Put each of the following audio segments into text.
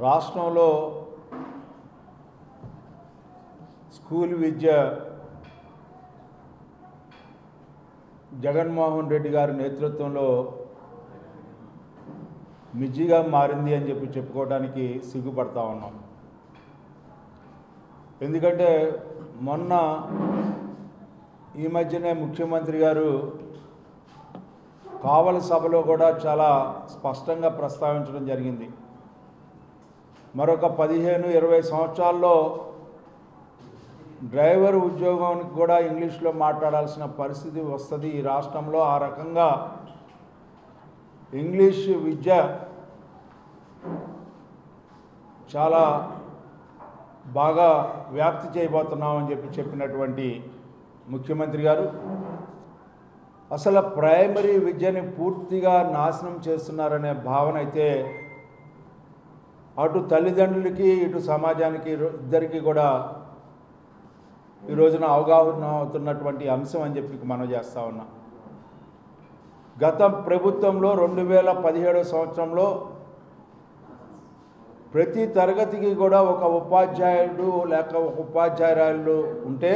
రాష్ట్రంలో స్కూల్ విద్య జగన్మోహన్ రెడ్డి గారి నేతృత్వంలో మిజ్జిగా మారింది అని చెప్పి చెప్పుకోవడానికి సిగ్గుపడతా ఉన్నాం ఎందుకంటే మొన్న ఈ మధ్యనే ముఖ్యమంత్రి గారు కావలి సభలో కూడా చాలా స్పష్టంగా ప్రస్తావించడం జరిగింది మరొక పదిహేను ఇరవై సంవత్సరాల్లో డ్రైవర్ ఉద్యోగానికి కూడా ఇంగ్లీష్లో మాట్లాడాల్సిన పరిస్థితి వస్తుంది ఈ రాష్ట్రంలో ఆ రకంగా ఇంగ్లీష్ విద్య చాలా బాగా వ్యాప్తి చేయబోతున్నామని చెప్పి చెప్పినటువంటి ముఖ్యమంత్రి గారు అసలు ప్రైమరీ విద్యని పూర్తిగా నాశనం చేస్తున్నారనే భావన అయితే అటు తల్లిదండ్రులకి ఇటు సమాజానికి ఇరు- ఇద్దరికీ కూడా ఈ రోజున అవగాహన అవుతున్నటువంటి అంశం అని చెప్పి మనం చేస్తా ఉన్నాం గత ప్రభుత్వంలో రెండు వేల పదిహేడవ సంవత్సరంలో ప్రతి తరగతికి కూడా ఒక ఉపాధ్యాయుడు లేక ఒక ఉపాధ్యాయురాలు ఉంటే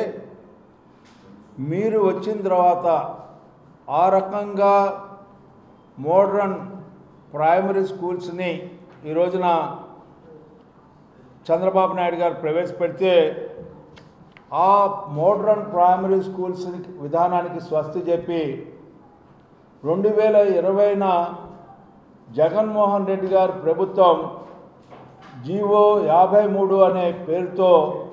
మీరు వచ్చిన తర్వాత ఆ రకంగా మోడ్రన్ ప్రైమరీ స్కూల్స్ని ఈ రోజున చంద్రబాబు నాయుడు గారు ప్రవేశపెడితే ఆ మోడ్రన్ ప్రైమరీ స్కూల్స్ విధానానికి స్వస్తి చెప్పి రెండు వేల ఇరవైన జగన్మోహన్ రెడ్డి గారి ప్రభుత్వం జీవో యాభై మూడు అనే పేరుతో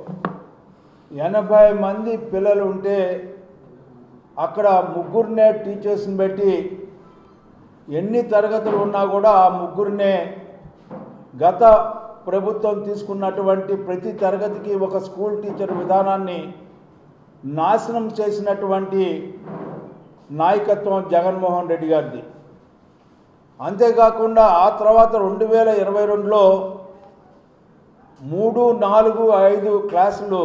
ఎనభై మంది పిల్లలు ఉంటే అక్కడ ముగ్గురినే టీచర్స్ని పెట్టి ఎన్ని తరగతులు ఉన్నా కూడా ఆ ముగ్గురినే గత ప్రభుత్వం తీసుకున్నటువంటి ప్రతి తరగతికి ఒక స్కూల్ టీచర్ విధానాన్ని నాశనం చేసినటువంటి నాయకత్వం జగన్మోహన్ రెడ్డి గారిది అంతేకాకుండా ఆ తర్వాత రెండు వేల ఇరవై రెండులో మూడు నాలుగు ఐదు క్లాసులు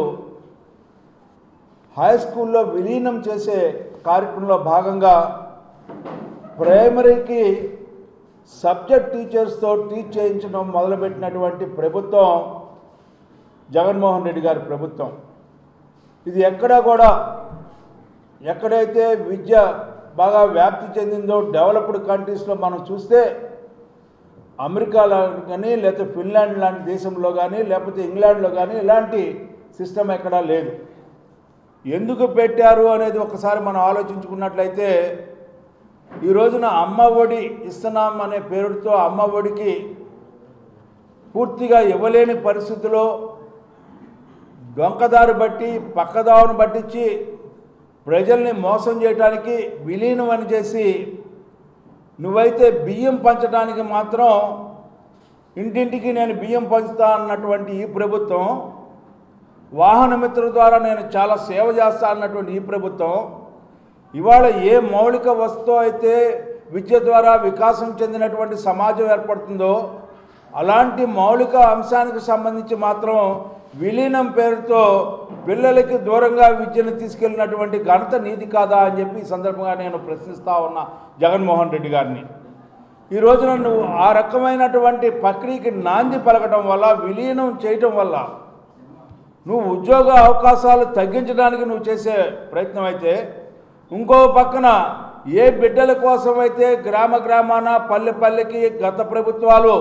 హై స్కూల్లో విలీనం చేసే కార్యక్రమంలో భాగంగా ప్రైమరీకి సబ్జెక్ట్ టీచర్స్తో టీచ్ చేయించడం మొదలుపెట్టినటువంటి ప్రభుత్వం జగన్మోహన్ రెడ్డి గారి ప్రభుత్వం ఇది ఎక్కడా కూడా ఎక్కడైతే విద్య బాగా వ్యాప్తి చెందిందో డెవలప్డ్ కంట్రీస్లో మనం చూస్తే అమెరికాలో కానీ లేకపోతే ఫిన్లాండ్ లాంటి దేశంలో కానీ లేకపోతే ఇంగ్లాండ్లో కానీ ఇలాంటి సిస్టమ్ ఎక్కడా లేదు ఎందుకు పెట్టారు అనేది ఒకసారి మనం ఆలోచించుకున్నట్లయితే ఈ రోజున అమ్మ ఒడి ఇస్తున్నాం అనే పేరుతో అమ్మ ఒడికి పూర్తిగా ఇవ్వలేని పరిస్థితిలో డొంకదారి బట్టి పక్కదారును పట్టించి ప్రజల్ని మోసం చేయడానికి విలీనం అని చేసి నువ్వైతే బియ్యం పంచడానికి మాత్రం ఇంటింటికి నేను బియ్యం పంచుతా అన్నటువంటి ఈ ప్రభుత్వం వాహన మిత్రుల ద్వారా నేను చాలా సేవ చేస్తా అన్నటువంటి ఈ ప్రభుత్వం ఇవాళ ఏ మౌలిక వస్తువు అయితే విద్య ద్వారా వికాసం చెందినటువంటి సమాజం ఏర్పడుతుందో అలాంటి మౌలిక అంశానికి సంబంధించి మాత్రం విలీనం పేరుతో పిల్లలకి దూరంగా విద్యను తీసుకెళ్ళినటువంటి ఘనత నీతి కాదా అని చెప్పి ఈ సందర్భంగా నేను ప్రశ్నిస్తా ఉన్నా జగన్మోహన్ రెడ్డి గారిని ఈ రోజున నువ్వు ఆ రకమైనటువంటి ప్రక్రియకి నాంది పలకడం వల్ల విలీనం చేయటం వల్ల నువ్వు ఉద్యోగ అవకాశాలు తగ్గించడానికి నువ్వు చేసే ప్రయత్నం అయితే ఇంకో పక్కన ఏ బిడ్డల కోసం అయితే గ్రామ గ్రామాన పల్లె పల్లెకి గత ప్రభుత్వాలు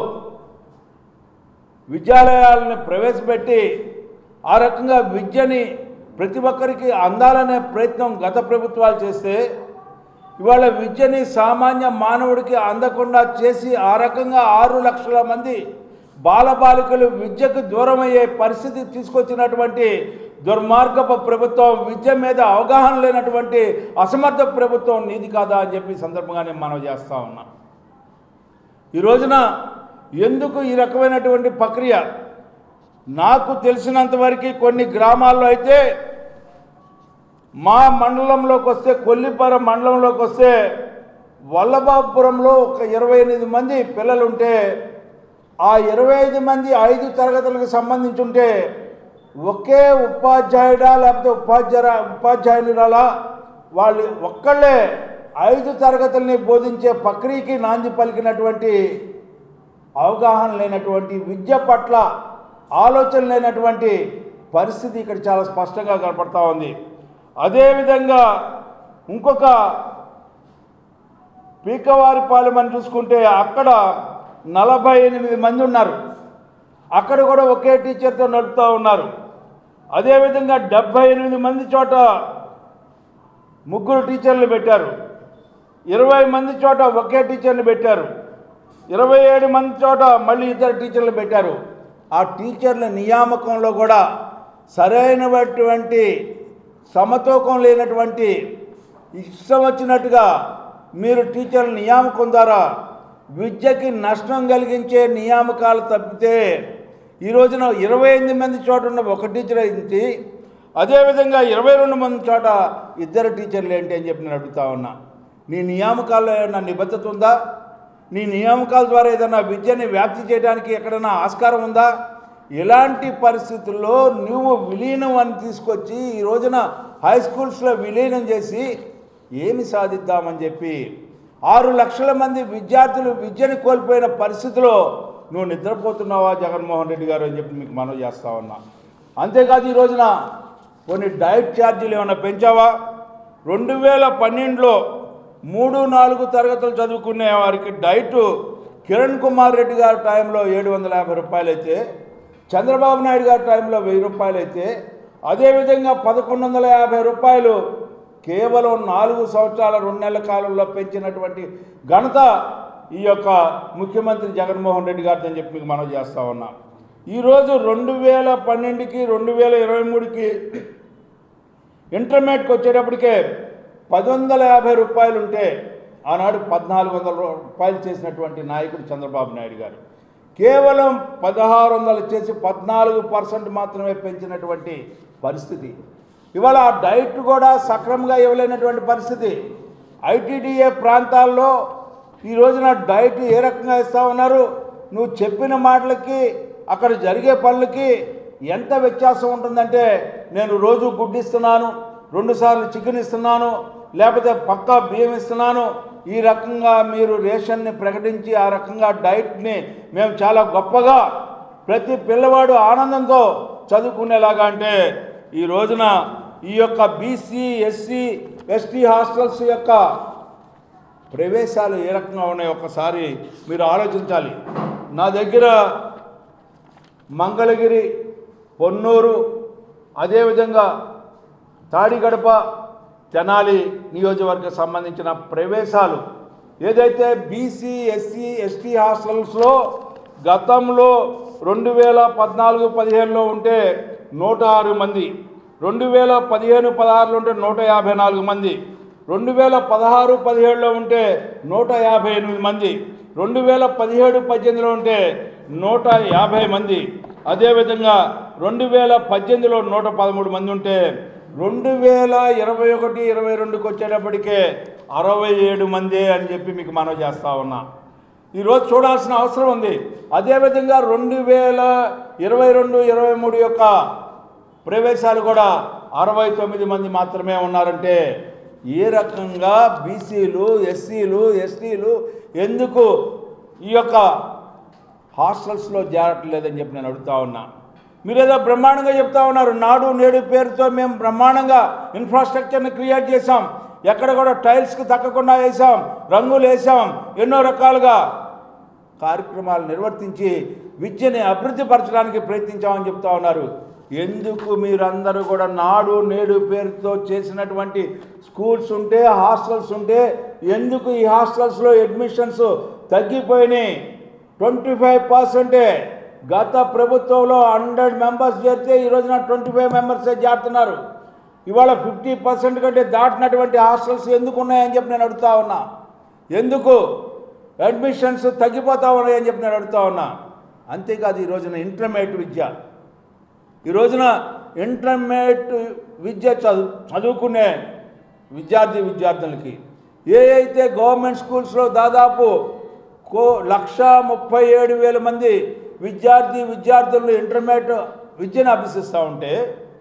విద్యాలయాలను ప్రవేశపెట్టి ఆ రకంగా విద్యని ప్రతి ఒక్కరికి అందాలనే ప్రయత్నం గత ప్రభుత్వాలు చేస్తే ఇవాళ విద్యని సామాన్య మానవుడికి అందకుండా చేసి ఆ రకంగా ఆరు లక్షల మంది బాలబాలికలు విద్యకు దూరం అయ్యే పరిస్థితి తీసుకొచ్చినటువంటి దుర్మార్గపు ప్రభుత్వం విద్య మీద అవగాహన లేనటువంటి అసమర్థ ప్రభుత్వం నీది కాదా అని చెప్పి ఈ సందర్భంగా నేను మనవి చేస్తా ఉన్నా ఈ రోజున ఎందుకు ఈ రకమైనటువంటి ప్రక్రియ నాకు తెలిసినంత వరకు కొన్ని గ్రామాల్లో అయితే మా మండలంలోకి వస్తే కొల్లిపర మండలంలోకి వస్తే వల్లభాపురంలో ఒక ఇరవై ఎనిమిది మంది పిల్లలుంటే ఆ ఇరవై ఐదు మంది ఐదు తరగతులకు సంబంధించి ఉంటే ఒకే ఉపాధ్యాయుడా లేకపోతే ఉపాధ్యాయ ఉపాధ్యాయురాలా వాళ్ళు ఒక్కళ్ళే ఐదు తరగతుల్ని బోధించే ప్రక్రియకి నాంది పలికినటువంటి అవగాహన లేనటువంటి విద్య పట్ల ఆలోచన లేనటువంటి పరిస్థితి ఇక్కడ చాలా స్పష్టంగా కనపడతా ఉంది అదేవిధంగా ఇంకొక పీకవారిపాలెం అని చూసుకుంటే అక్కడ నలభై ఎనిమిది మంది ఉన్నారు అక్కడ కూడా ఒకే టీచర్తో నడుపుతూ ఉన్నారు అదేవిధంగా డెబ్భై ఎనిమిది మంది చోట ముగ్గురు టీచర్లు పెట్టారు ఇరవై మంది చోట ఒకే టీచర్ని పెట్టారు ఇరవై ఏడు మంది చోట మళ్ళీ ఇద్దరు టీచర్లు పెట్టారు ఆ టీచర్ల నియామకంలో కూడా సరైనటువంటి సమతూకం లేనటువంటి ఇష్టం వచ్చినట్టుగా మీరు టీచర్ల నియామకం ద్వారా విద్యకి నష్టం కలిగించే నియామకాలు తప్పితే ఈ రోజున ఇరవై ఎనిమిది మంది చోట ఉన్న ఒక టీచర్ అయింది అదేవిధంగా ఇరవై రెండు మంది చోట ఇద్దరు టీచర్లు ఏంటి అని చెప్పి నేను అడుగుతా ఉన్నా నీ నియామకాల్లో ఏమైనా నిబద్ధత ఉందా నీ నియామకాల ద్వారా ఏదైనా విద్యని వ్యాప్తి చేయడానికి ఎక్కడైనా ఆస్కారం ఉందా ఇలాంటి పరిస్థితుల్లో నువ్వు విలీనం అని తీసుకొచ్చి ఈ రోజున హై స్కూల్స్లో విలీనం చేసి ఏమి సాధిద్దామని చెప్పి ఆరు లక్షల మంది విద్యార్థులు విద్యని కోల్పోయిన పరిస్థితిలో నువ్వు నిద్రపోతున్నావా జగన్మోహన్ రెడ్డి గారు అని చెప్పి మీకు మనవి చేస్తా ఉన్నా అంతేకాదు ఈ రోజున కొన్ని డైట్ ఛార్జీలు ఏమైనా పెంచావా రెండు వేల పన్నెండులో మూడు నాలుగు తరగతులు చదువుకునే వారికి డైట్ కిరణ్ కుమార్ రెడ్డి గారి టైంలో ఏడు వందల యాభై రూపాయలు అయితే చంద్రబాబు నాయుడు గారి టైంలో వెయ్యి రూపాయలు అయితే అదేవిధంగా పదకొండు వందల యాభై రూపాయలు కేవలం నాలుగు సంవత్సరాల రెండు నెలల కాలంలో పెంచినటువంటి ఘనత ఈ యొక్క ముఖ్యమంత్రి జగన్మోహన్ రెడ్డి గారితో అని చెప్పి మీకు మనం చేస్తా ఉన్నాం ఈరోజు రెండు వేల పన్నెండుకి రెండు వేల ఇరవై మూడుకి ఇంటర్మీడియట్కి వచ్చేటప్పటికే పది వందల యాభై రూపాయలు ఉంటే ఆనాడు పద్నాలుగు వందల రూపాయలు చేసినటువంటి నాయకుడు చంద్రబాబు నాయుడు గారు కేవలం పదహారు వందలు చేసి పద్నాలుగు పర్సెంట్ మాత్రమే పెంచినటువంటి పరిస్థితి ఇవాళ ఆ డైట్ కూడా సక్రమంగా ఇవ్వలేనటువంటి పరిస్థితి ఐటీడీఏ ప్రాంతాల్లో ఈ రోజున డైట్ ఏ రకంగా ఇస్తా ఉన్నారు నువ్వు చెప్పిన మాటలకి అక్కడ జరిగే పనులకి ఎంత వ్యత్యాసం ఉంటుందంటే నేను రోజు గుడ్డు ఇస్తున్నాను రెండుసార్లు చికెన్ ఇస్తున్నాను లేకపోతే పక్కా బియ్యం ఇస్తున్నాను ఈ రకంగా మీరు రేషన్ని ప్రకటించి ఆ రకంగా డైట్ని మేము చాలా గొప్పగా ప్రతి పిల్లవాడు ఆనందంతో చదువుకునేలాగా అంటే ఈ రోజున ఈ యొక్క బీసీ ఎస్సీ ఎస్టీ హాస్టల్స్ యొక్క ప్రవేశాలు ఏ రకంగా ఉన్నాయో ఒక్కసారి మీరు ఆలోచించాలి నా దగ్గర మంగళగిరి పొన్నూరు అదేవిధంగా తాడిగడప తెనాలి నియోజకవర్గ సంబంధించిన ప్రవేశాలు ఏదైతే బీసీ ఎస్సీ ఎస్టీ హాస్టల్స్లో గతంలో రెండు వేల పద్నాలుగు పదిహేనులో ఉంటే నూట ఆరు మంది రెండు వేల పదిహేను పదహారులో ఉంటే నూట యాభై నాలుగు మంది రెండు వేల పదహారు పదిహేడులో ఉంటే నూట యాభై ఎనిమిది మంది రెండు వేల పదిహేడు పద్దెనిమిదిలో ఉంటే నూట యాభై మంది అదేవిధంగా రెండు వేల పద్దెనిమిదిలో నూట పదమూడు మంది ఉంటే రెండు వేల ఇరవై ఒకటి ఇరవై రెండుకి వచ్చేటప్పటికే అరవై ఏడు మందే అని చెప్పి మీకు మనవి చేస్తా ఉన్నా ఈరోజు చూడాల్సిన అవసరం ఉంది అదేవిధంగా రెండు వేల ఇరవై రెండు ఇరవై మూడు యొక్క ప్రవేశాలు కూడా అరవై తొమ్మిది మంది మాత్రమే ఉన్నారంటే ఏ రకంగా బీసీలు ఎస్సీలు ఎస్టీలు ఎందుకు ఈ యొక్క హాస్టల్స్లో చేరట్లేదని చెప్పి నేను అడుగుతా ఉన్నా మీరేదో బ్రహ్మాండంగా చెప్తా ఉన్నారు నాడు నేడు పేరుతో మేము బ్రహ్మాండంగా ఇన్ఫ్రాస్ట్రక్చర్ని క్రియేట్ చేసాం ఎక్కడ కూడా టైల్స్కి తక్కకుండా వేసాం రంగులు వేసాం ఎన్నో రకాలుగా కార్యక్రమాలు నిర్వర్తించి విద్యని అభివృద్ధి పరచడానికి ప్రయత్నించామని చెప్తా ఉన్నారు ఎందుకు మీరందరూ కూడా నాడు నేడు పేరుతో చేసినటువంటి స్కూల్స్ ఉంటే హాస్టల్స్ ఉంటే ఎందుకు ఈ హాస్టల్స్లో అడ్మిషన్స్ తగ్గిపోయినాయి ట్వంటీ ఫైవ్ పర్సెంటే గత ప్రభుత్వంలో హండ్రెడ్ మెంబర్స్ చేరితే ఈ రోజున ట్వంటీ ఫైవ్ మెంబర్సే చేరుతున్నారు ఇవాళ ఫిఫ్టీ పర్సెంట్ కంటే దాటినటువంటి హాస్టల్స్ ఎందుకు ఉన్నాయని చెప్పి నేను అడుగుతా ఉన్నా ఎందుకు అడ్మిషన్స్ తగ్గిపోతా ఉన్నాయని చెప్పి నేను అడుగుతా ఉన్నా అంతేకాదు ఈ రోజున ఇంటర్మీడియట్ విద్య ఈ రోజున ఇంటర్మీడియట్ విద్య చదువు చదువుకునే విద్యార్థి విద్యార్థులకి ఏ అయితే గవర్నమెంట్ స్కూల్స్లో దాదాపు కో లక్ష ముప్పై ఏడు వేల మంది విద్యార్థి విద్యార్థులు ఇంటర్మీడియట్ విద్యను అభ్యసిస్తూ ఉంటే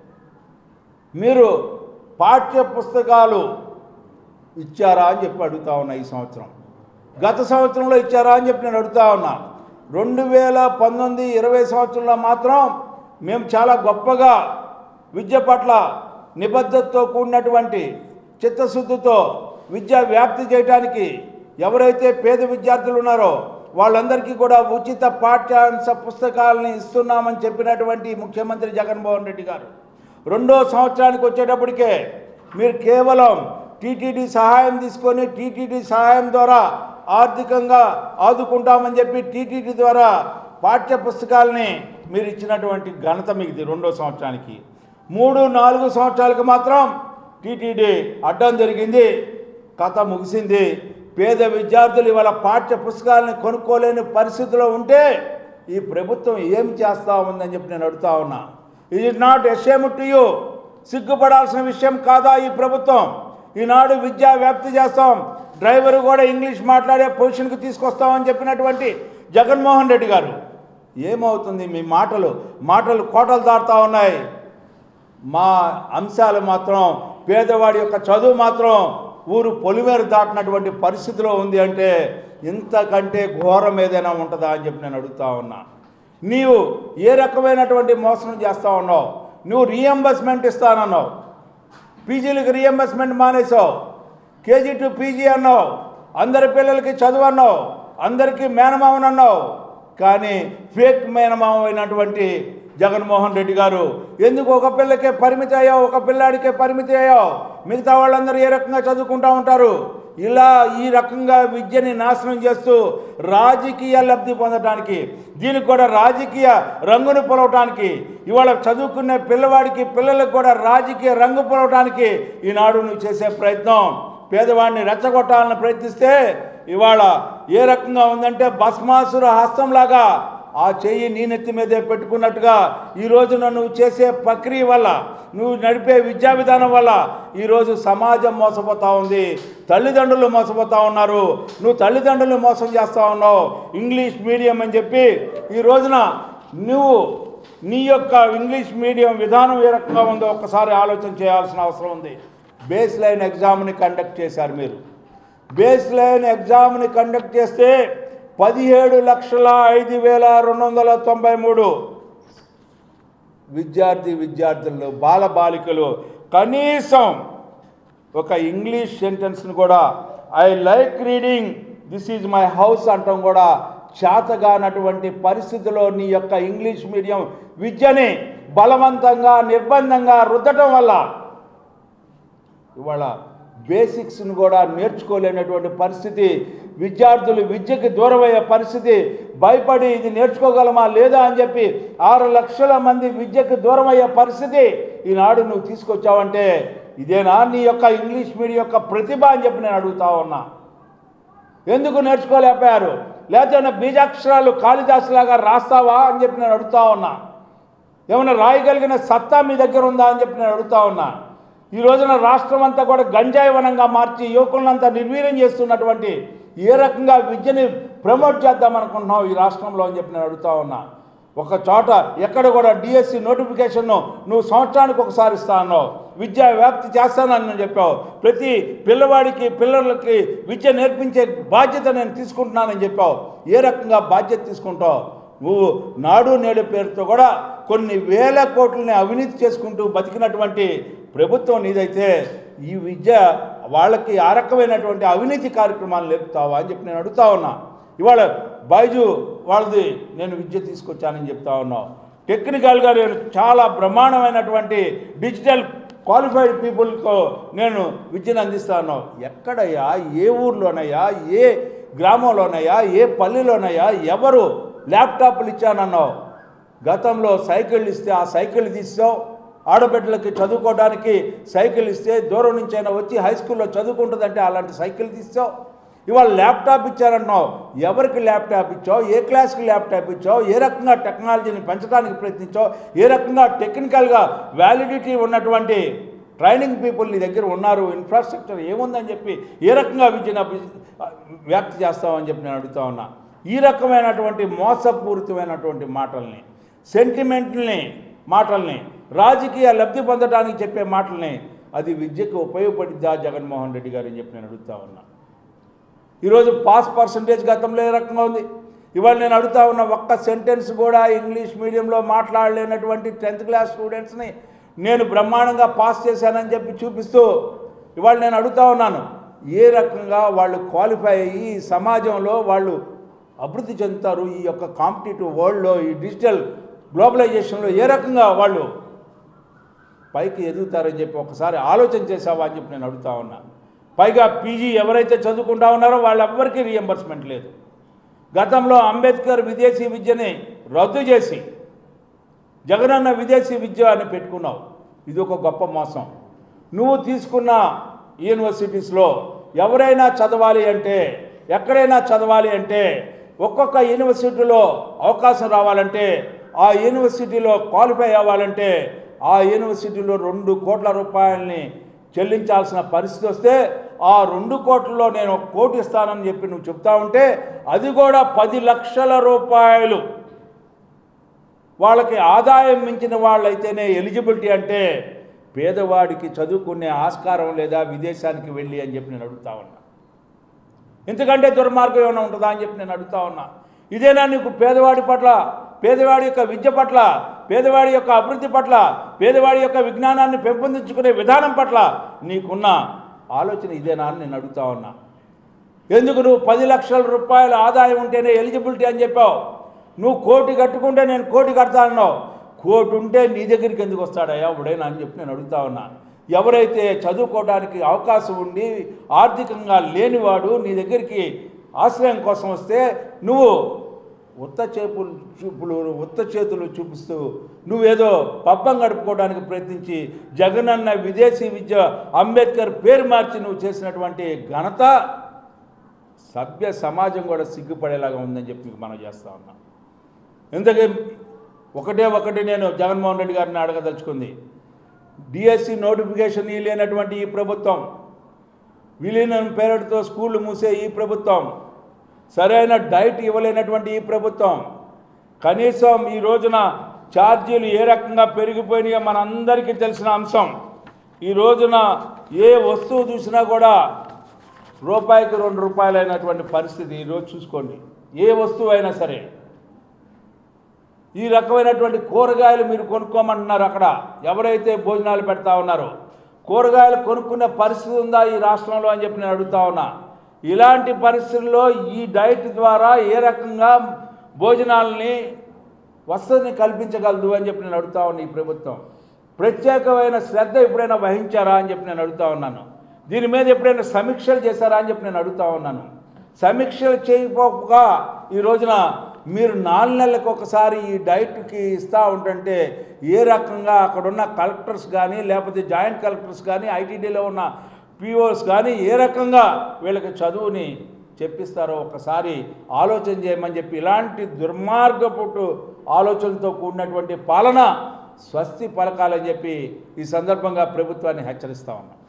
మీరు పాఠ్య పుస్తకాలు ఇచ్చారా అని చెప్పి అడుగుతా ఉన్నా ఈ సంవత్సరం గత సంవత్సరంలో ఇచ్చారా అని చెప్పి నేను అడుగుతా ఉన్నా రెండు వేల పంతొమ్మిది ఇరవై సంవత్సరంలో మాత్రం మేము చాలా గొప్పగా విద్య పట్ల నిబద్ధతతో కూడినటువంటి చిత్తశుద్ధితో విద్య వ్యాప్తి చేయడానికి ఎవరైతే పేద విద్యార్థులు ఉన్నారో వాళ్ళందరికీ కూడా ఉచిత పాఠ్యాంశ పుస్తకాలని ఇస్తున్నామని చెప్పినటువంటి ముఖ్యమంత్రి జగన్మోహన్ రెడ్డి గారు రెండో సంవత్సరానికి వచ్చేటప్పటికే మీరు కేవలం టీటీడీ సహాయం తీసుకొని టీటీడీ సహాయం ద్వారా ఆర్థికంగా ఆదుకుంటామని చెప్పి టీటీడీ ద్వారా పాఠ్య పుస్తకాలని మీరు ఇచ్చినటువంటి ఘనత మీది రెండో సంవత్సరానికి మూడు నాలుగు సంవత్సరాలకు మాత్రం టీటీడీ అడ్డం జరిగింది కథ ముగిసింది పేద విద్యార్థులు ఇవాళ పాఠ్య పుస్తకాలను కొనుక్కోలేని పరిస్థితిలో ఉంటే ఈ ప్రభుత్వం ఏం చేస్తా ఉందని చెప్పి నేను అడుగుతా ఉన్నా ఇది is not ashame to you సిగ్గుపడాల్సిన విషయం కాదా ఈ ప్రభుత్వం ఈనాడు విద్యా వ్యాప్తి చేస్తాం డ్రైవర్ కూడా ఇంగ్లీష్ మాట్లాడే పొజిషన్కి తీసుకొస్తామని చెప్పినటువంటి జగన్మోహన్ రెడ్డి గారు ఏమవుతుంది మీ మాటలు మాటలు కోటలు దాటుతా ఉన్నాయి మా అంశాలు మాత్రం పేదవాడి యొక్క చదువు మాత్రం ఊరు పొలిమేర దాటినటువంటి పరిస్థితిలో ఉంది అంటే ఇంతకంటే ఘోరం ఏదైనా ఉంటుందా అని చెప్పి నేను అడుగుతా ఉన్నా నీవు ఏ రకమైనటువంటి మోసం చేస్తా ఉన్నావు నువ్వు రీఎంబర్స్మెంట్ ఇస్తానన్నావు పీజీలకు రీఎంబర్స్మెంట్ మానేసావు కేజీ టు పీజీ అన్నావు అందరి పిల్లలకి చదువు అన్నావు అందరికీ మేనమామని అన్నావు కానీ ఫేక్ మేనమామ అయినటువంటి జగన్మోహన్ రెడ్డి గారు ఎందుకు ఒక పిల్లకే పరిమితి అయ్యావు ఒక పిల్లాడికే పరిమితి అయ్యావు మిగతా వాళ్ళందరూ ఏ రకంగా చదువుకుంటూ ఉంటారు ఇలా ఈ రకంగా విద్యని నాశనం చేస్తూ రాజకీయ లబ్ధి పొందడానికి దీనికి కూడా రాజకీయ రంగును పొలవటానికి ఇవాళ చదువుకునే పిల్లవాడికి పిల్లలకు కూడా రాజకీయ రంగు పొలవటానికి ఈనాడు నువ్వు చేసే ప్రయత్నం పేదవాడిని రెచ్చగొట్టాలని ప్రయత్నిస్తే ఇవాళ ఏ రకంగా ఉందంటే భస్మాసుర హస్తంలాగా ఆ చెయ్యి నీ నెత్తి మీదే పెట్టుకున్నట్టుగా ఈ రోజున నువ్వు చేసే ప్రక్రియ వల్ల నువ్వు నడిపే విద్యా విధానం వల్ల ఈరోజు సమాజం మోసపోతా ఉంది తల్లిదండ్రులు మోసపోతా ఉన్నారు నువ్వు తల్లిదండ్రులు మోసం చేస్తా ఉన్నావు ఇంగ్లీష్ మీడియం అని చెప్పి ఈ రోజున నువ్వు నీ యొక్క ఇంగ్లీష్ మీడియం విధానం ఏ రకంగా ఉందో ఒక్కసారి ఆలోచన చేయాల్సిన అవసరం ఉంది బేస్ లైన్ ఎగ్జామ్ని కండక్ట్ చేశారు మీరు బేస్ లైన్ ఎగ్జామ్ని కండక్ట్ చేస్తే పదిహేడు లక్షల ఐదు వేల రెండు వందల తొంభై మూడు విద్యార్థి విద్యార్థులు బాల బాలికలు కనీసం ఒక ఇంగ్లీష్ సెంటెన్స్ని కూడా I like reading this is my house అంటాం కూడా చేతగానటువంటి పరిస్థితిలో నీ యొక్క ఇంగ్లీష్ మీడియం విద్యని బలవంతంగా నిర్బంధంగా రుద్దటం వల్ల ఇవాళ బేసిక్స్ను కూడా నేర్చుకోలేనటువంటి పరిస్థితి విద్యార్థులు విద్యకి దూరమయ్యే పరిస్థితి భయపడి ఇది నేర్చుకోగలమా లేదా అని చెప్పి ఆరు లక్షల మంది విద్యకు దూరమయ్యే పరిస్థితి ఈనాడు నువ్వు తీసుకొచ్చావంటే ఇదేనా నీ యొక్క ఇంగ్లీష్ మీడియం యొక్క ప్రతిభ అని చెప్పి నేను అడుగుతా ఉన్నా ఎందుకు నేర్చుకోలేకపోయారు లేకపోతే బీజాక్షరాలు కాళిదాసులాగా రాస్తావా అని చెప్పి నేను అడుగుతా ఉన్నా ఏమైనా రాయగలిగిన సత్తా మీ దగ్గర ఉందా అని చెప్పి నేను అడుగుతా ఉన్నా ఈ రోజున రాష్ట్రం అంతా కూడా గంజాయి వనంగా మార్చి యువకులంతా నిర్వీర్యం చేస్తున్నటువంటి ఏ రకంగా విద్యని ప్రమోట్ చేద్దాం అనుకుంటున్నావు ఈ రాష్ట్రంలో అని చెప్పి నేను అడుగుతా ఉన్నా ఒక చోట ఎక్కడ కూడా డిఎస్సి నోటిఫికేషన్ను నువ్వు సంవత్సరానికి ఒకసారి ఇస్తా అన్నావు విద్యా వ్యాప్తి చేస్తానని చెప్పావు ప్రతి పిల్లవాడికి పిల్లలకి విద్య నేర్పించే బాధ్యత నేను తీసుకుంటున్నానని చెప్పావు ఏ రకంగా బాధ్యత తీసుకుంటావు నువ్వు నాడు నేడు పేరుతో కూడా కొన్ని వేల కోట్లని అవినీతి చేసుకుంటూ బతికినటువంటి ప్రభుత్వం నీదైతే ఈ విద్య వాళ్ళకి ఆ రకమైనటువంటి అవినీతి కార్యక్రమాలు నేర్పుతావా అని చెప్పి నేను అడుగుతా ఉన్నా ఇవాళ బైజు వాళ్ళది నేను విద్య తీసుకొచ్చానని చెప్తా ఉన్నావు టెక్నికల్గా నేను చాలా బ్రహ్మాండమైనటువంటి డిజిటల్ క్వాలిఫైడ్ పీపుల్తో నేను విద్యను అందిస్తాను ఎక్కడయ్యా ఏ ఊర్లోనయ్యా ఏ గ్రామంలోనయ్యా ఏ పల్లెలోనయ్యా ఎవరు ల్యాప్టాప్లు ఇచ్చానన్నావు గతంలో సైకిల్ ఇస్తే ఆ సైకిల్ తీసావు ఆడబిడ్డలకి చదువుకోవడానికి సైకిల్ ఇస్తే దూరం నుంచి అయినా వచ్చి హై స్కూల్లో చదువుకుంటుందంటే అలాంటి సైకిల్ తీసావు ఇవాళ ల్యాప్టాప్ ఇచ్చారన్నావు ఎవరికి ల్యాప్టాప్ ఇచ్చావు ఏ క్లాస్కి ల్యాప్టాప్ ఇచ్చావు ఏ రకంగా టెక్నాలజీని పెంచడానికి ప్రయత్నించావు ఏ రకంగా టెక్నికల్గా వ్యాలిడిటీ ఉన్నటువంటి ట్రైనింగ్ పీపుల్ నీ దగ్గర ఉన్నారు ఇన్ఫ్రాస్ట్రక్చర్ ఏముందని చెప్పి ఏ రకంగా విద్యను అభి- వ్యాప్తి చేస్తామని చెప్పి నేను అడుగుతా ఉన్నా ఈ రకమైనటువంటి మోసపూరితమైనటువంటి మాటల్ని సెంటిమెంట్ని మాటల్ని రాజకీయ లబ్ధి పొందడానికి చెప్పే మాటల్ని అది విద్యకు ఉపయోగపడిద్దా జగన్మోహన్ రెడ్డి గారు అని చెప్పి నేను అడుగుతా ఉన్నా ఈరోజు పాస్ పర్సంటేజ్ గతంలో ఏ రకంగా ఉంది ఇవాళ నేను అడుగుతా ఉన్న ఒక్క సెంటెన్స్ కూడా ఇంగ్లీష్ మీడియంలో మాట్లాడలేనటువంటి టెన్త్ క్లాస్ స్టూడెంట్స్ని నేను బ్రహ్మాండంగా పాస్ చేశానని చెప్పి చూపిస్తూ ఇవాళ నేను అడుగుతా ఉన్నాను ఏ రకంగా వాళ్ళు క్వాలిఫై అయ్యి ఈ సమాజంలో వాళ్ళు అభివృద్ధి చెందుతారు ఈ యొక్క కాంపిటేటివ్ వరల్డ్లో ఈ డిజిటల్ గ్లోబలైజేషన్లో ఏ రకంగా వాళ్ళు పైకి ఎదుగుతారని చెప్పి ఒకసారి ఆలోచన చేసావా అని చెప్పి నేను అడుగుతా ఉన్నా పైగా పీజీ ఎవరైతే చదువుకుంటా ఉన్నారో వాళ్ళెవ్వరికీ రియంబర్స్మెంట్ లేదు గతంలో అంబేద్కర్ విదేశీ విద్యని రద్దు చేసి జగనన్న విదేశీ విద్య అని పెట్టుకున్నావు ఇది ఒక గొప్ప మోసం నువ్వు తీసుకున్న యూనివర్సిటీస్లో ఎవరైనా చదవాలి అంటే ఎక్కడైనా చదవాలి అంటే ఒక్కొక్క యూనివర్సిటీలో అవకాశం రావాలంటే ఆ యూనివర్సిటీలో క్వాలిఫై అవ్వాలంటే ఆ యూనివర్సిటీలో రెండు కోట్ల రూపాయలని చెల్లించాల్సిన పరిస్థితి వస్తే ఆ రెండు కోట్లలో నేను ఒక కోటి ఇస్తానని చెప్పి నువ్వు చెప్తా ఉంటే అది కూడా పది లక్షల రూపాయలు వాళ్ళకి ఆదాయం మించిన వాళ్ళైతేనే ఎలిజిబిలిటీ అంటే పేదవాడికి చదువుకునే ఆస్కారం లేదా విదేశానికి వెళ్ళి అని చెప్పి నేను అడుగుతా ఉన్నా ఎందుకంటే దుర్మార్గం ఏమైనా ఉంటుందా అని చెప్పి నేను అడుగుతా ఉన్నా ఇదేనా నీకు పేదవాడి పట్ల పేదవాడి యొక్క విద్య పట్ల పేదవాడి యొక్క అభివృద్ధి పట్ల పేదవాడి యొక్క విజ్ఞానాన్ని పెంపొందించుకునే విధానం పట్ల నీకున్న ఆలోచన ఇదేనా అని నేను అడుగుతా ఉన్నా ఎందుకు నువ్వు పది లక్షల రూపాయల ఆదాయం ఉంటేనే ఎలిజిబిలిటీ అని చెప్పావు నువ్వు కోటి కట్టుకుంటే నేను కోటి కడతానన్నావు కోటి ఉంటే నీ దగ్గరికి ఎందుకు వస్తాడయ్యా ఎవడైనా అని చెప్పి నేను అడుగుతా ఉన్నా ఎవరైతే చదువుకోవడానికి అవకాశం ఉండి ఆర్థికంగా లేనివాడు నీ దగ్గరికి ఆశ్రయం కోసం వస్తే నువ్వు ఉత్త చేపులు చూపులు ఉత్త చేతులు చూపిస్తూ నువ్వేదో పబ్బం గడుపుకోవడానికి ప్రయత్నించి జగనన్న విదేశీ విద్య అంబేద్కర్ పేరు మార్చి నువ్వు చేసినటువంటి ఘనత సభ్య సమాజం కూడా సిగ్గుపడేలాగా ఉందని చెప్పి మీకు మనం చేస్తా ఉన్నాం ఎందుకే ఒకటే ఒకటి నేను జగన్మోహన్ రెడ్డి గారిని అడగదలుచుకుంది డిఎస్సి నోటిఫికేషన్ లేనటువంటి ఈ ప్రభుత్వం విలీనం పేరుతో స్కూళ్ళు మూసే ఈ ప్రభుత్వం సరైన డైట్ ఇవ్వలేనటువంటి ఈ ప్రభుత్వం కనీసం ఈ రోజున ఛార్జీలు ఏ రకంగా పెరిగిపోయినాయో మనందరికీ తెలిసిన అంశం ఈ రోజున ఏ వస్తువు చూసినా కూడా రూపాయికి రెండు రూపాయలు అయినటువంటి పరిస్థితి ఈరోజు చూసుకోండి ఏ వస్తువు అయినా సరే ఈ రకమైనటువంటి కూరగాయలు మీరు కొనుక్కోమంటున్నారు అక్కడ ఎవరైతే భోజనాలు పెడతా ఉన్నారో కూరగాయలు కొనుక్కునే పరిస్థితి ఉందా ఈ రాష్ట్రంలో అని చెప్పి నేను అడుగుతా ఉన్నా ఇలాంటి పరిస్థితుల్లో ఈ డైట్ ద్వారా ఏ రకంగా భోజనాలని వసతిని కల్పించగలదు అని చెప్పి నేను అడుగుతా ఉన్నా ఈ ప్రభుత్వం ప్రత్యేకమైన శ్రద్ధ ఎప్పుడైనా వహించారా అని చెప్పి నేను అడుగుతా ఉన్నాను దీని మీద ఎప్పుడైనా సమీక్షలు చేశారా అని చెప్పి నేను అడుగుతా ఉన్నాను సమీక్షలు చేయకపోగా ఈ రోజున మీరు నాలుగు నెలలకు ఒకసారి ఈ డైట్కి ఇస్తూ ఉంటుంటే ఏ రకంగా అక్కడున్న కలెక్టర్స్ కానీ లేకపోతే జాయింట్ కలెక్టర్స్ కానీ ఐటీడీలో ఉన్న పిఓస్ కానీ ఏ రకంగా వీళ్ళకి చదువుని చెప్పిస్తారో ఒకసారి ఆలోచన చేయమని చెప్పి ఇలాంటి దుర్మార్గపుటు ఆలోచనతో కూడినటువంటి పాలన స్వస్తి పలకాలని చెప్పి ఈ సందర్భంగా ప్రభుత్వాన్ని హెచ్చరిస్తా ఉన్నాం